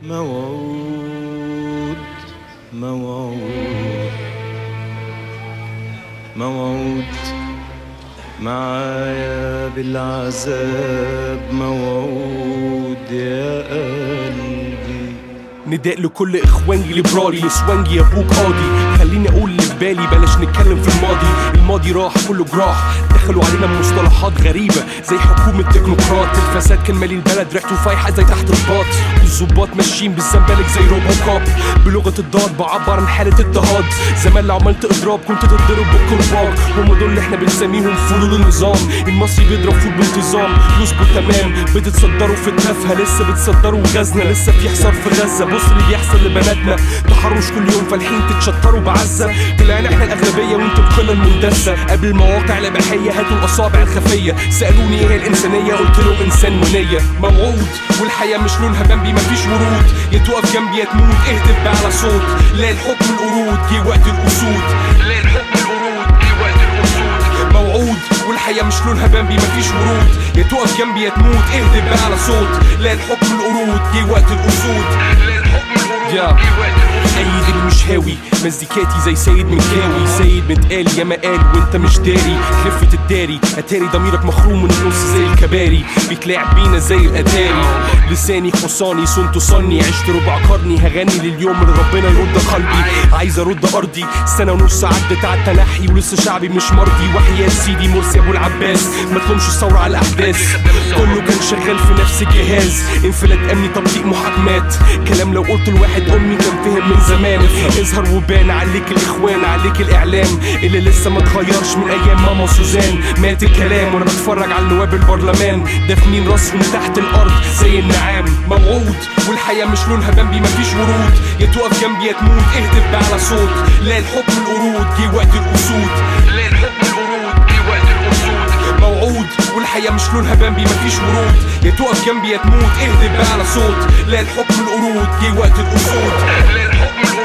موعود موعود موعود معايا بالعذاب موعود يا قلبي نداء لكل اخواني ليبرالي نسوانجي يا ابوك قاضي خليني اقول اللي في بالي بلاش نتكلم في الماضي الماضي راح كله جراح دخلوا علينا بمصطلحات غريبة زي حكومة تكنوقراط الفساد كان مالي البلد ريحته فايحة زي تحت الباط والظباط ماشيين بالزنبلك زي روبو كاب بلغة الضاد بعبر عن حالة اضطهاد زمان لو عملت اضراب كنت تتضرب بالكرباج هم دول اللي احنا بنسميهم فلول النظام المصري بيضرب فول بانتظام يظبط تمام بتتصدروا في التافهة لسه بتصدروا غزنا لسه في حصار في غزة بص اللي بيحصل لبناتنا تحرش كل يوم فالحين تتشطروا بعزة طلعنا احنا الاغلبية وانتوا القلة المندسة قبل المواقع الاباحية هاتوا الاصابع الخفية سالوني ايه هي الانسانية قلت لهم انسان ونية موعود والحياة مش لونها بامبي مفيش ورود يا تقف جنبي يا تموت اهدف بقى على صوت لا الحكم القرود جه وقت الاسود لا الحكم القرود جه وقت الاسود موعود والحياة مش لونها بامبي مفيش ورود يا تقف جنبي يا تموت اهدف بقى على صوت لا الحكم القرود جه وقت الاسود لا الحكم القرود جه وقت الاسود ايد اللي مش هاوي مزيكاتي زي سيد منكاوي سيد متقال يا ما قال وانت مش داري خفة الداري اتاري ضميرك مخروم من النص زي الكباري بيتلاعب بينا زي الاتاري لساني حصاني صنت صني عشت ربع قرني هغني لليوم اللي ربنا يرد قلبي عايز ارد ارضي سنه ونص عدت على التنحي ولسه شعبي مش مرضي وحياة سيدي مرسي ابو العباس ما تلومش الثوره على الاحداث كله كان شغال في نفس الجهاز انفلات امني تبطيء محاكمات كلام لو قلت لواحد امي كان فهم من زمان اظهر وبان عليك الاخوان عليك الاعلام اللي لسه ما اتغيرش من ايام ماما سوزان مات الكلام وانا بتفرج على نواب البرلمان دافنين راسهم تحت الارض زي النعام موعود والحياه مش لونها بامبي مفيش ورود يا تقف جنبي يا تموت اهدف بقى على صوت لا الحكم القرود جه وقت الاسود لا الحكم القرود جه وقت الاسود موعود والحياه مش لونها بامبي مفيش ورود يا تقف جنبي يا تموت اهدف بقى على صوت لا الحكم القرود جه وقت الاسود لا الحكم القرود